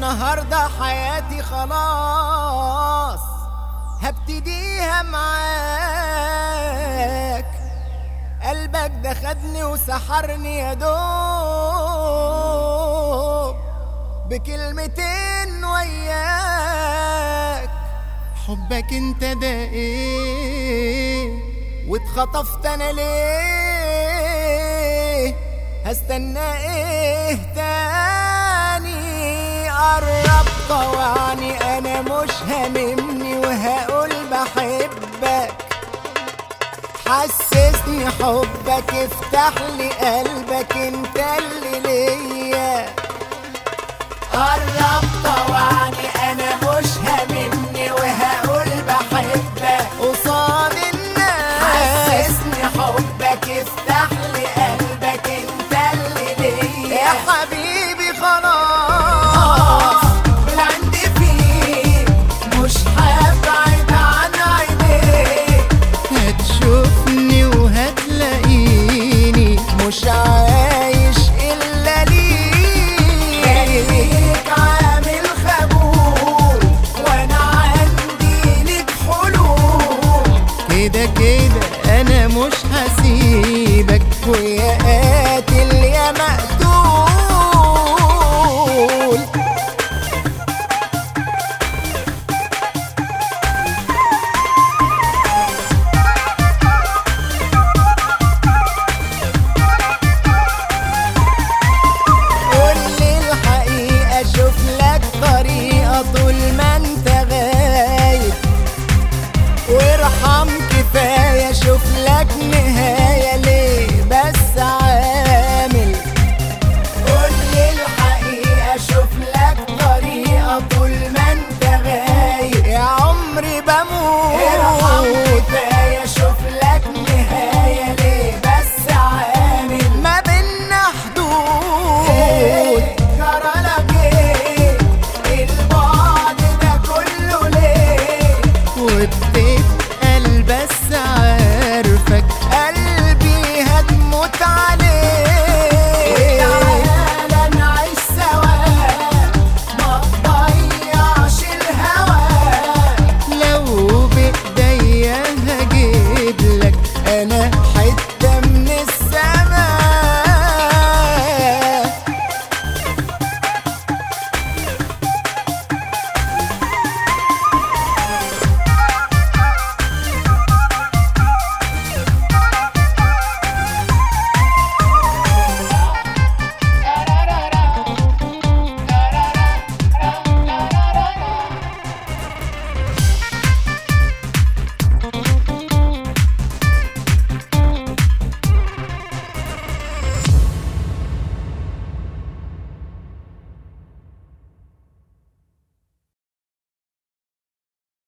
النهاردة حياتي خلاص هبتديها معاك قلبك ده خدني وسحرني يا دوب بكلمتين وياك حبك انت ده ايه واتخطفت انا ليه هستنى ايه تاني قرب طوعني انا مش هاممني وهقول بحبك حسسني حبك افتح لي قلبك انت اللي ليا قرب طوعني انا مش هاممني وهقول بحبك قصاد الناس حسسني حبك افتح لي قلبك انت اللي ليا يا حبيبي خلاص بالعند فيك مش هبعد عن عينيك هتشوفني وهتلاقيني مش عايش الا ليك خليك عامل خبول وانا عندي لك حلول كده كده انا مش هسيبك ويا قاتل يا مقتول قولي الحقيقة شوف لك طريقة طول ما انت غايب وارحم كفاية شوف لك